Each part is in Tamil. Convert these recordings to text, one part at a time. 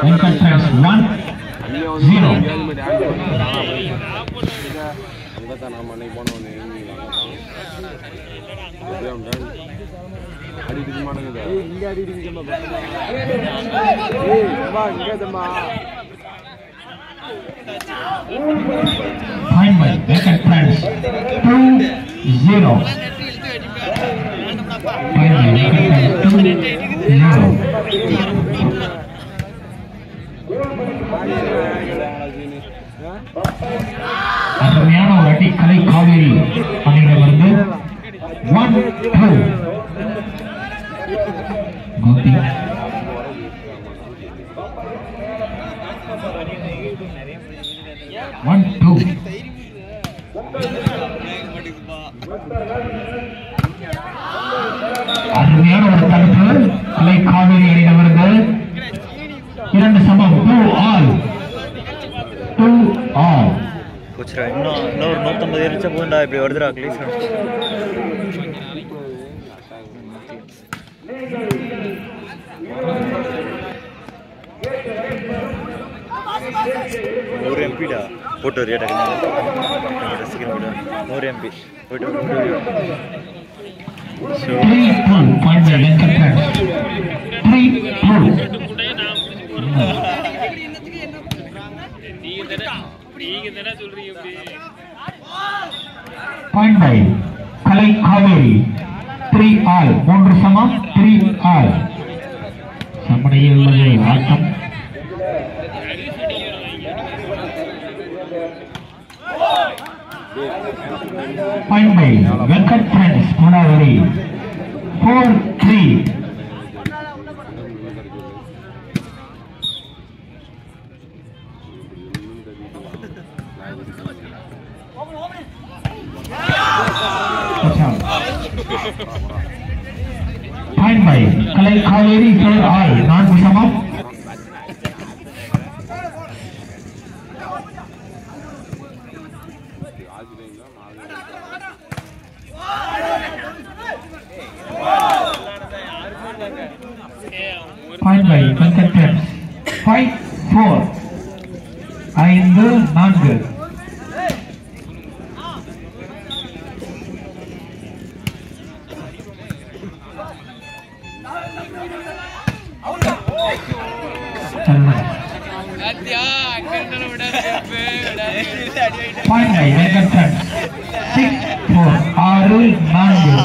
வெங்கட் ஃப்ரெண்ட்ஸ் ஒன் ஜீரோ அங்கதான் நாம அன்னைக்கு போனோம் அடிக்க மாட்டேங்குது இங்க அடிக்கிறீங்க இங்கதம்மா Fine by Beckett friends. Two zero. Fine by Beckett friends. Two zero. அருமையான ஒரு அடி கலை காவேரி அணியிடமிருந்து one two Gopi one two அருமையான ஒரு தடுப்பு கலை காவேரி அணியிடமிருந்து இரண்டு சமம் டூ ஆல் டூ ஆல் போச்சுடா இன்னும் இன்னொரு நூற்றம்பது இருந்துச்சா போதுண்டா இப்படி வருதுடா ப்ளீஸ் நூறு எம்பிடா போட்டு வரியா டக்குனு சீக்கிரம் போய்ட்டு வா. நூறு எம்பி போயிட்டு வா, போயிட்டு வா. So Three two point by Lincoln Friends. Three two. Point by Kalai Kaveri three all மூன்று சமம் த்ரீ ஆல் சமடையில் உள்ளது ஆட்டம் பாயிண்ட் பை வெங்கட் ஃப்ரெண்ட்ஸ் மூணாவதி four three point by Kalai Kaveri four all நான்கு சமம் point by Venkat friends five four ஐந்து நான்கு point by Venkat friends six four ஆறு நான்கு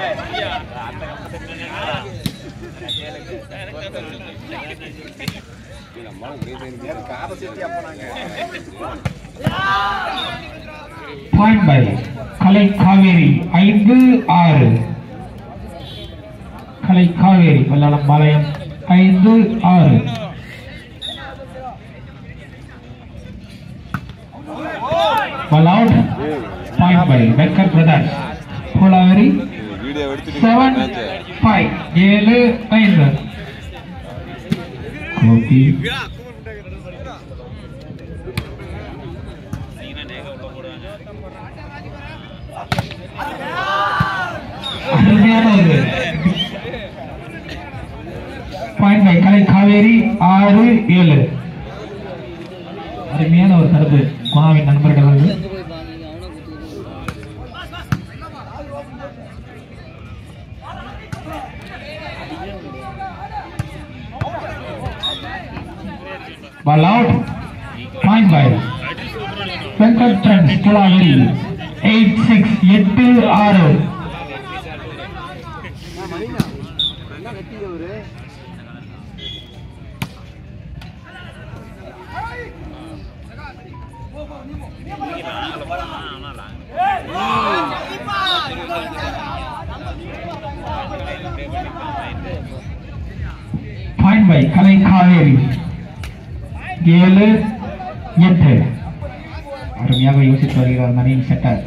பாயிண்ட் பை கலை காவேரி ஐந்து ஆறு கலை காவேரி வல்லாளம் பாளையம் ஐந்து ஆறு Ball out. Point by Becker Brothers. Pulawari video எடுத்துட்டு seven five ஏழு ஐந்து கோபி அருமையான ஒரு பாயிண்ட் பை கலை காவேரி ஆறு ஏழு அருமையான ஒரு தடுப்பு குணாவின் நண்பர்கள் வந்து Ball out. Point by Venkat Friends Kulagiri. Eight six எட்டு ஆறு என்ன கட்டி அவரு பாயிண்ட் பை கலை காவேரி ஏழு எட்டு அருமையாக யோசித்து வருகிறார் Naveen setter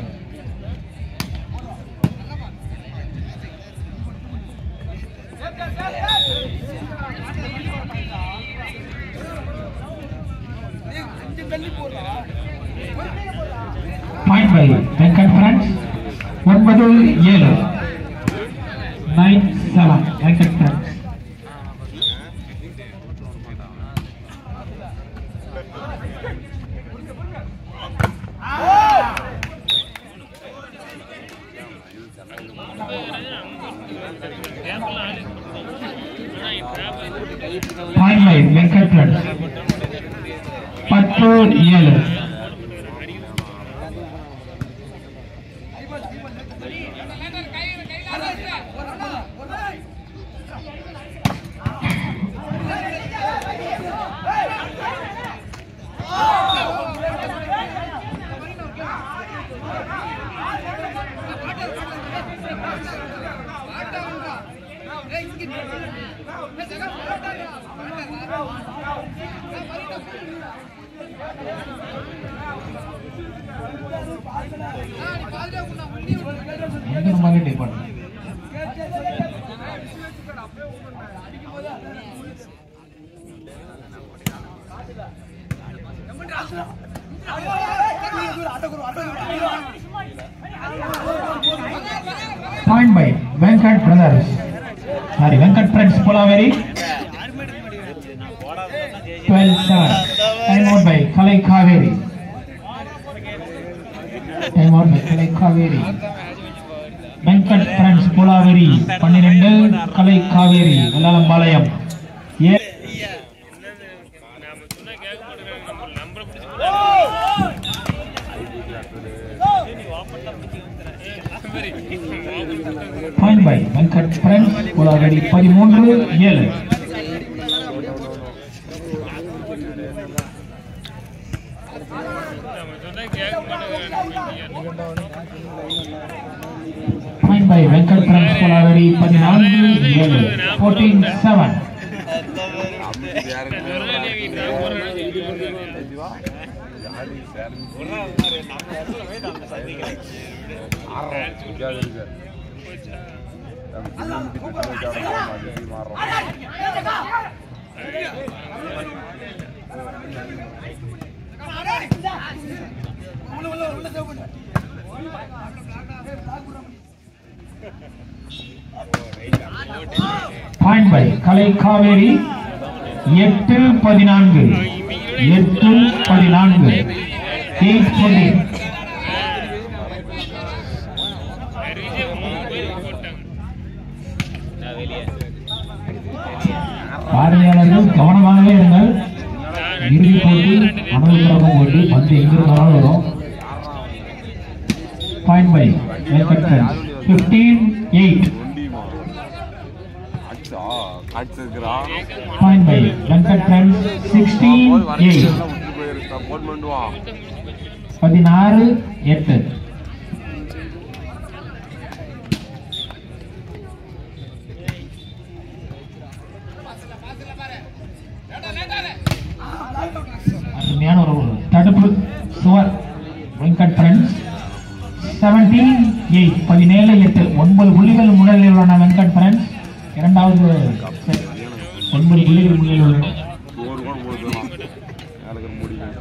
point by Venkat friends ஒன்பது ஏழு nine seven Venkat friends point by Venkat friends பத்து ஏழு எங்க மாதிரி டைப் பண்ணு point by Venkat brothers sorry Venkat friends Polavari twelve seven time out by Kalai Kaveri time out by Kalai Kaveri Venkat friends Polavari பன்னிரெண்டு Kalai Kaveri Vellalampalayam A point by Venkat friends Polavari பதிமூன்று ஏழு point by Venkat friends Polavari பதினான்கு ஏழு fourteen seven point by Kalai Kaveri எட்டு பதினான்கு எட்டு பதினான்கு எயிட் ஃபோர்டீன் பார்வையாளர்கள் கவனமாகவே இருங்கள் இறுதி போட்டி அனுமதிக்கிறவங்க போட்டி பந்து எங்கிருந்தாலும் வரும் பாயிண்ட் பை ஃபிஃப்டீன் எயிட் அச்சா அடிச்சிருக்கிறா point by Venkat friends sixteen eight விட்டு போயிருக்கா போன் பண்ணுவான் பதினாறு எட்டு அருமையான ஒரு தடுப்பு சுவர் வெங்கட் ஃப்ரெண்ட்ஸ் செவன்டீன் எயிட் பதினேழு எட்டு ஒன்பது புள்ளிகள் முன்னிலையில் உள்ளன வெங்கட் ஃப்ரெண்ட்ஸ் இரண்டாவது set. ஒன்பது புள்ளிகள் முன்னிலையில் உள்ளன ஒரு கூட போடுறான் எனக்கு முடியும்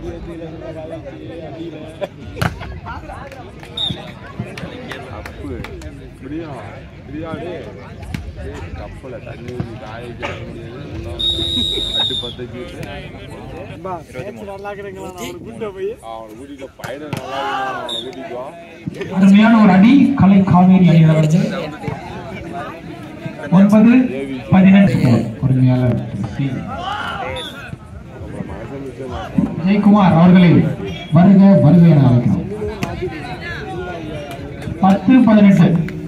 அப்பு இப்படியா இப்படியா டேய் டேய், கப்பல தண்ணி ஊற்றி காய வைக்க முடியாது எல்லாம் அட்டு பத்து வச்சுட்டு அவனை கூட்டிட்டு பையனை நல்லா இருக்கணும், அவனை கூட்டிட்டு வா அருமையான ஒரு அடி கலை காவேரி அணியினருக்கு ஒன்பது பதினெட்டு score. அருமையான வெற்றி. நம்மள மனசில் வச்சு நான் போனேன் ஜெயக்குமார் அவர்களை வருக வருக என அழைக்கிறோம் பத்து பதினெட்டு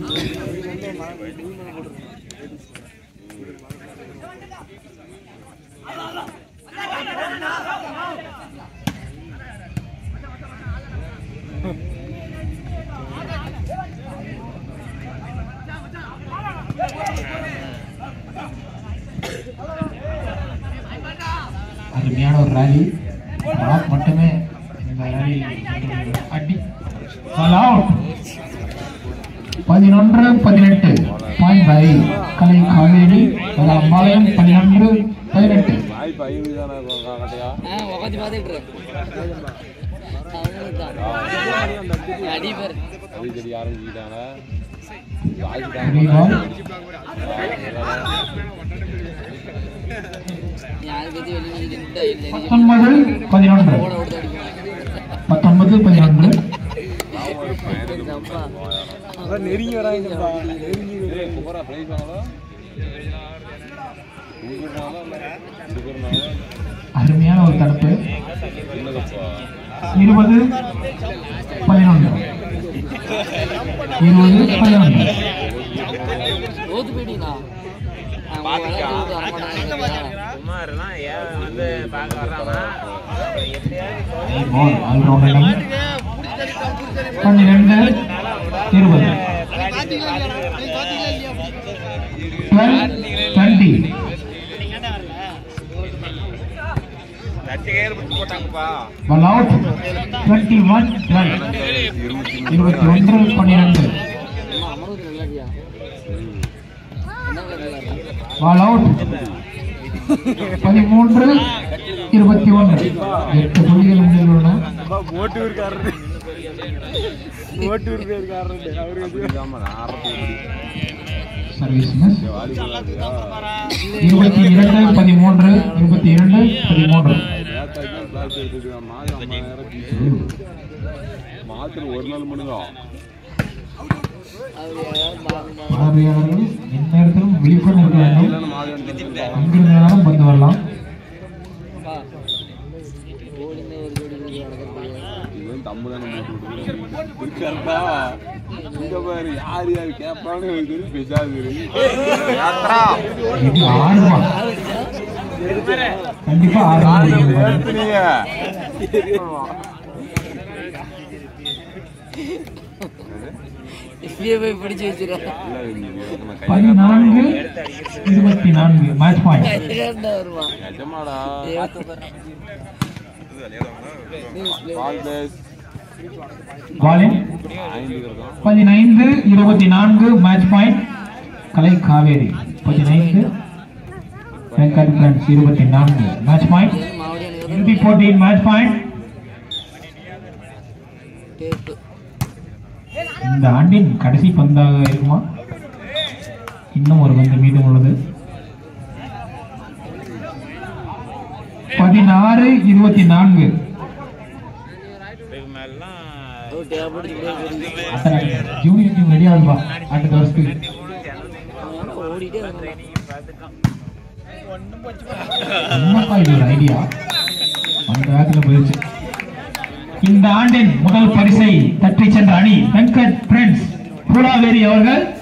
அருமையான ஒரு ராலி ராக் மட்டுமே இந்த ராலி அடி All out. பதினொன்று பதினெட்டு பாயிண்ட் பை கலை காவேரி பாளையம் பதினொன்று பதினெட்டு நாய் பையன் தானே கட்டையா உக்காந்து பாத்துட்டு அடிப்பர் அடிக்கடி ஆரம்பிச்சுக்கிட்டாங்க ரீபால் யாருக்கு பத்தி வெளியே நின்று பத்தொன்பது பதினொன்று ஓட ஓட அடிப்பாங்க பத்தொன்பது பதினொன்று நெருங்கி வராங்க குமரா பிரைஸ் வாங்கலாம் அருமையான ஒரு தடுப்பு என்னதுப்பா இருபது பதினொன்று இருபது பதினொன்று ஓத்து போயிட்டீங்களா பால் ஆல்ரவுண்டரிடம் பன்னிரெண்டு இருபது twelve twenty ball out twenty one twelve இருபத்தி ஒன்று பன்னிரெண்டு அமர்வுக்கு நல்லாடியா என்ன கதை பால் அவுட் பதிமூன்று இருபத்தி ஒன்று எட்டு புள்ளிகள் முன்னில் உள்ளன ஓட்டூர்காரரு ஓட்டூர் பேருக்காரரு அவரு ஆமா ஆரத்தி சர்வீஸ் மிஸ் வாலி போடாதியா இருபத்தி இரண்டு பதிமூன்று இருபத்தி இரண்டு பதிமூன்று மாத்திர ஒரு நாள் மணிங்க பார்வையாளர்கள் எந்நேரத்திலும் விழிப்புடன் இருக்க வேண்டும் மாதிரி எங்கிருந்தாலும் பந்து வரலாம் ஓடினே ஒரு ஜோடி ஜோடி நடக்கிறது இவன் தம்புதானே போட்டு விட்டுருக்கா இங்க பாரு யார் யார் கேட்பான்னு எனக்கு தெரியும் பேசாது இது ஆடுமா கண்டிப்பா ஆடு இப்பயே போய் பிடிச்சு வச்சிருக்கேன் பதினான்கு இருபத்தி நான்கு மேட்ச் பாயிண்ட் வருமா நிஜமாடா நியூஸ் பால் பேஸ் பாலிங் ஐந்து இருக்கும் பதினைந்து இருபத்தி நான்கு மேட்ச் பாயிண்ட் கலை காவேரி பதினைந்து வெங்கட் பிரான்ஸ் இருபத்தி நான்கு மேட்ச் பாயிண்ட் மாவடி இறுதி போட்டியின் மேட்ச் பாயிண்ட் டேப்பு இந்த ஆண்டின் கடைசி பந்தாக இருக்குமா இன்னும் ஒரு பந்து மீதம் உள்ளது பதினாறு இருபத்தி நான்கு ஓ டேப் எடுத்து ஜூனியர் டீம் ரெடி ஆகுதுப்பா அடுத்த வருஷத்துக்கு ஓடிட்டே வரணும் என்னப்பா இது ஒரு ஐடியா அந்த வேகத்துல போயிடுச்சு இந்த ஆண்டின் முதல் பரிசை தட்டி சென்ற அணி வெங்கட் பிரின்ஸ் பூலாவேரி அவர்கள்